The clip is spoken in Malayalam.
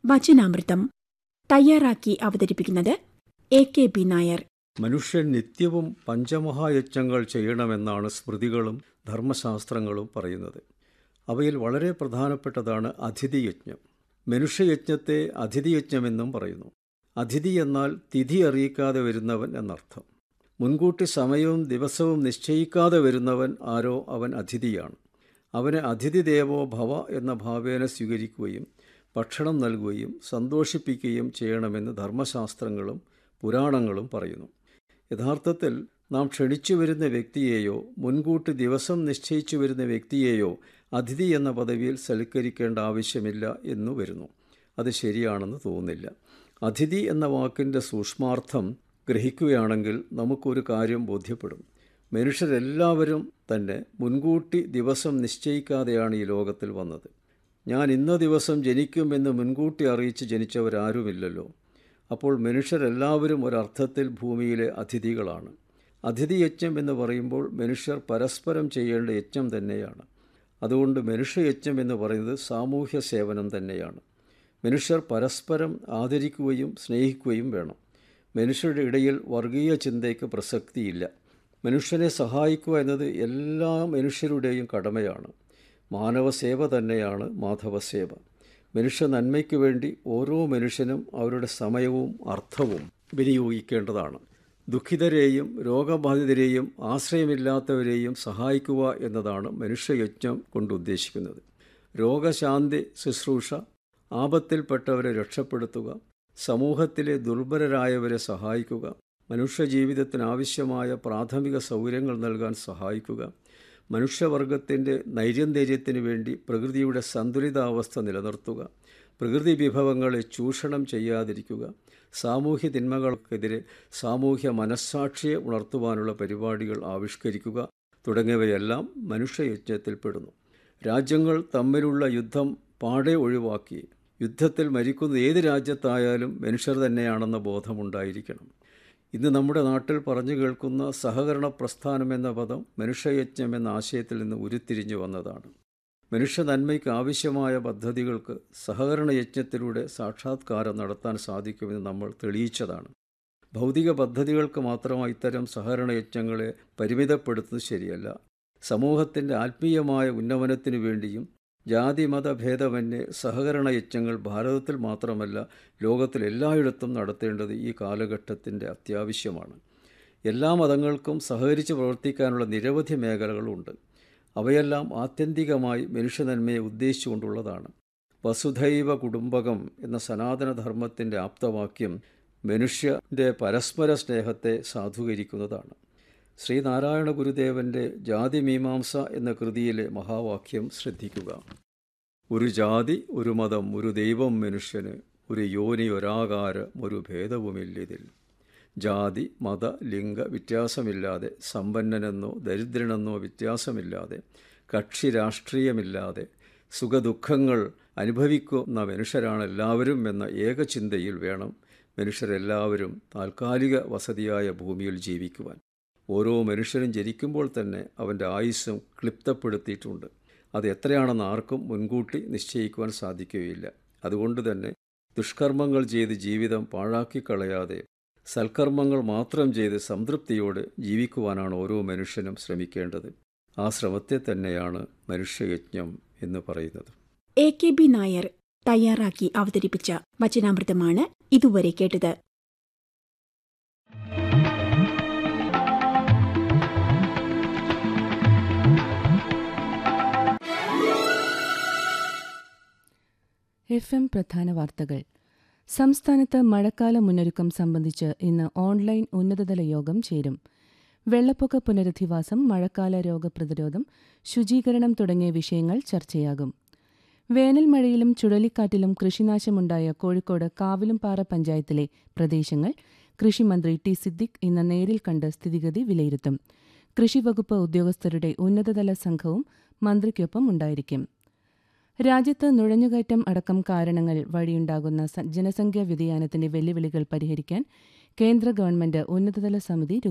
വചനാമൃതം തയ്യാറാക്കി അവതരിപ്പിക്കുന്നത് എ കെ ബി നായർ മനുഷ്യൻ നിത്യവും പഞ്ചമഹായജ്ഞങ്ങൾ ചെയ്യണമെന്നാണ് സ്മൃതികളും ധർമ്മശാസ്ത്രങ്ങളും പറയുന്നത് അവയിൽ വളരെ പ്രധാനപ്പെട്ടതാണ് അതിഥിയജ്ഞം മനുഷ്യയജ്ഞത്തെ അതിഥിയജ്ഞമെന്നും പറയുന്നു അതിഥി എന്നാൽ തിഥി അറിയിക്കാതെ വരുന്നവൻ എന്നർത്ഥം മുൻകൂട്ടി സമയവും ദിവസവും നിശ്ചയിക്കാതെ വരുന്നവൻ ആരോ അവൻ അതിഥിയാണ് അവനെ അതിഥി ദേവോ ഭവ എന്ന ഭാവേന സ്വീകരിക്കുകയും ഭക്ഷണം നൽകുകയും സന്തോഷിപ്പിക്കുകയും ചെയ്യണമെന്ന് ധർമ്മശാസ്ത്രങ്ങളും പുരാണങ്ങളും പറയുന്നു യഥാർത്ഥത്തിൽ നാം ക്ഷണിച്ചു വരുന്ന വ്യക്തിയെയോ മുൻകൂട്ടി ദിവസം നിശ്ചയിച്ചു വരുന്ന വ്യക്തിയെയോ അതിഥി എന്ന പദവിയിൽ സൽക്കരിക്കേണ്ട ആവശ്യമില്ല എന്നു വരുന്നു അത് ശരിയാണെന്ന് തോന്നുന്നില്ല അതിഥി എന്ന വാക്കിൻ്റെ സൂക്ഷ്മാർത്ഥം ഗ്രഹിക്കുകയാണെങ്കിൽ നമുക്കൊരു കാര്യം ബോധ്യപ്പെടും മനുഷ്യരെല്ലാവരും തന്നെ മുൻകൂട്ടി ദിവസം നിശ്ചയിക്കാതെയാണ് ഈ ലോകത്തിൽ വന്നത് ഞാൻ ഇന്ന ദിവസം ജനിക്കുമെന്ന് മുൻകൂട്ടി അറിയിച്ച് ജനിച്ചവരാരുമില്ലല്ലോ അപ്പോൾ മനുഷ്യരെല്ലാവരും ഒരർത്ഥത്തിൽ ഭൂമിയിലെ അതിഥികളാണ് അതിഥി യജ്ഞം എന്ന് പറയുമ്പോൾ മനുഷ്യർ പരസ്പരം ചെയ്യേണ്ട യജ്ഞം തന്നെയാണ് അതുകൊണ്ട് മനുഷ്യയജ്ഞം എന്ന് പറയുന്നത് സാമൂഹ്യ സേവനം തന്നെയാണ് മനുഷ്യർ പരസ്പരം ആദരിക്കുകയും സ്നേഹിക്കുകയും വേണം മനുഷ്യരുടെ ഇടയിൽ വർഗീയ ചിന്തയ്ക്ക് പ്രസക്തിയില്ല മനുഷ്യനെ സഹായിക്കുക എന്നത് എല്ലാ മനുഷ്യരുടെയും കടമയാണ് മാനവസേവ തന്നെയാണ് മാധവസേവ മനുഷ്യ നന്മയ്ക്ക് വേണ്ടി ഓരോ മനുഷ്യനും അവരുടെ സമയവും അർത്ഥവും വിനിയോഗിക്കേണ്ടതാണ് ദുഃഖിതരെയും രോഗബാധിതരെയും ആശ്രയമില്ലാത്തവരെയും സഹായിക്കുക എന്നതാണ് മനുഷ്യയജ്ഞം കൊണ്ട് ഉദ്ദേശിക്കുന്നത് രോഗശാന്തി ശുശ്രൂഷ ആപത്തിൽപ്പെട്ടവരെ രക്ഷപ്പെടുത്തുക സമൂഹത്തിലെ ദുർബലരായവരെ സഹായിക്കുക മനുഷ്യജീവിതത്തിന് ആവശ്യമായ പ്രാഥമിക സൗകര്യങ്ങൾ നൽകാൻ സഹായിക്കുക മനുഷ്യവർഗത്തിൻ്റെ നൈര്യന്തര്യത്തിന് വേണ്ടി പ്രകൃതിയുടെ സന്തുലിതാവസ്ഥ നിലനിർത്തുക പ്രകൃതി വിഭവങ്ങളെ ചൂഷണം ചെയ്യാതിരിക്കുക സാമൂഹ്യ തിന്മകൾക്കെതിരെ സാമൂഹ്യ മനസ്സാക്ഷിയെ ഉണർത്തുവാനുള്ള പരിപാടികൾ ആവിഷ്കരിക്കുക തുടങ്ങിയവയെല്ലാം മനുഷ്യയജ്ഞത്തിൽപ്പെടുന്നു രാജ്യങ്ങൾ തമ്മിലുള്ള യുദ്ധം പാടെ ഒഴിവാക്കി യുദ്ധത്തിൽ മരിക്കുന്ന ഏത് രാജ്യത്തായാലും മനുഷ്യർ തന്നെയാണെന്ന ബോധമുണ്ടായിരിക്കണം ഇന്ന് നമ്മുടെ നാട്ടിൽ പറഞ്ഞു കേൾക്കുന്ന സഹകരണ പ്രസ്ഥാനം എന്ന പദം മനുഷ്യയജ്ഞം എന്ന ആശയത്തിൽ നിന്ന് ഉരുത്തിരിഞ്ഞു വന്നതാണ് മനുഷ്യ നന്മയ്ക്ക് ആവശ്യമായ പദ്ധതികൾക്ക് സഹകരണ യജ്ഞത്തിലൂടെ സാക്ഷാത്കാരം നടത്താൻ സാധിക്കുമെന്ന് നമ്മൾ തെളിയിച്ചതാണ് ഭൗതിക പദ്ധതികൾക്ക് മാത്രമായി ഇത്തരം സഹകരണ യജ്ഞങ്ങളെ പരിമിതപ്പെടുത്തുന്നത് ശരിയല്ല സമൂഹത്തിൻ്റെ ആത്മീയമായ ഉന്നമനത്തിനു വേണ്ടിയും ജാതി മത ഭേദമന്യേ സഹകരണ യജ്ഞങ്ങൾ ഭാരതത്തിൽ മാത്രമല്ല ലോകത്തിൽ എല്ലായിടത്തും നടത്തേണ്ടത് ഈ കാലഘട്ടത്തിൻ്റെ അത്യാവശ്യമാണ് എല്ലാ മതങ്ങൾക്കും സഹകരിച്ച് പ്രവർത്തിക്കാനുള്ള നിരവധി മേഖലകളുണ്ട് അവയെല്ലാം ആത്യന്തികമായി മനുഷ്യനന്മയെ ഉദ്ദേശിച്ചുകൊണ്ടുള്ളതാണ് വസുധൈവ കുടുംബകം എന്ന സനാതനധർമ്മത്തിൻ്റെ ആപ്തവാക്യം മനുഷ്യൻ്റെ പരസ്പര സ്നേഹത്തെ സാധൂകരിക്കുന്നതാണ് ശ്രീനാരായണ ഗുരുദേവൻ്റെ ജാതിമീമാംസ എന്ന കൃതിയിലെ മഹാവാക്യം ശ്രദ്ധിക്കുക ഒരു ജാതി ഒരു മതം ഒരു ദൈവം മനുഷ്യന് ഒരു യോനി ഒരാകാരം ഒരു ഭേദവുമില്ലിതിൽ ജാതി മത ലിംഗ വ്യത്യാസമില്ലാതെ സമ്പന്നനെന്നോ ദരിദ്രനെന്നോ വ്യത്യാസമില്ലാതെ കക്ഷി രാഷ്ട്രീയമില്ലാതെ സുഖദുഃഖങ്ങൾ അനുഭവിക്കുന്ന മനുഷ്യരാണ് എല്ലാവരും എന്ന ഏകചിന്തയിൽ വേണം മനുഷ്യരെല്ലാവരും താൽക്കാലിക വസതിയായ ഭൂമിയിൽ ജീവിക്കുവാൻ ഓരോ മനുഷ്യനും ജനിക്കുമ്പോൾ തന്നെ അവൻ്റെ ആയുസ്സും ക്ലിപ്തപ്പെടുത്തിയിട്ടുണ്ട് അത് എത്രയാണെന്ന് ആർക്കും മുൻകൂട്ടി നിശ്ചയിക്കുവാൻ സാധിക്കുകയില്ല അതുകൊണ്ട് തന്നെ ദുഷ്കർമ്മങ്ങൾ ചെയ്ത് ജീവിതം പാഴാക്കിക്കളയാതെ സൽക്കർമ്മങ്ങൾ മാത്രം ചെയ്ത് സംതൃപ്തിയോടെ ജീവിക്കുവാനാണ് ഓരോ മനുഷ്യനും ശ്രമിക്കേണ്ടത് ആ ശ്രമത്തെ തന്നെയാണ് മനുഷ്യയജ്ഞം എന്ന് പറയുന്നത് എ കെ ബി നായർ തയ്യാറാക്കി അവതരിപ്പിച്ച വചനാമൃതമാണ് ഇതുവരെ കേട്ടത് എഫ് എം പ്രധാന വാർത്തകൾ സംസ്ഥാനത്ത് മഴക്കാല മുന്നൊരുക്കം സംബന്ധിച്ച് ഇന്ന് ഓൺലൈൻ ഉന്നതതല യോഗം ചേരും വെള്ളപ്പൊക്ക പുനരധിവാസം മഴക്കാല രോഗപ്രതിരോധം ശുചീകരണം തുടങ്ങിയ വിഷയങ്ങൾ ചർച്ചയാകും വേനൽ മഴയിലും ചുഴലിക്കാറ്റിലും കൃഷിനാശമുണ്ടായ കോഴിക്കോട് കാവിലുംപാറ പഞ്ചായത്തിലെ പ്രദേശങ്ങൾ കൃഷിമന്ത്രി ടി സിദ്ദിഖ് ഇന്ന് നേരിൽ കണ്ട് സ്ഥിതിഗതി വിലയിരുത്തും കൃഷിവകുപ്പ് ഉദ്യോഗസ്ഥരുടെ ഉന്നതതല സംഘവും മന്ത്രിക്കൊപ്പം ഉണ്ടായിരിക്കും രാജ്യത്ത് നുഴഞ്ഞുകയറ്റം അടക്കം കാരണങ്ങൾ വഴിയുണ്ടാകുന്ന ജനസംഖ്യാ വ്യതിയാനത്തിന്റെ വെല്ലുവിളികൾ പരിഹരിക്കാൻ കേന്ദ്ര ഗവൺമെന്റ് ഉന്നതതല സമിതി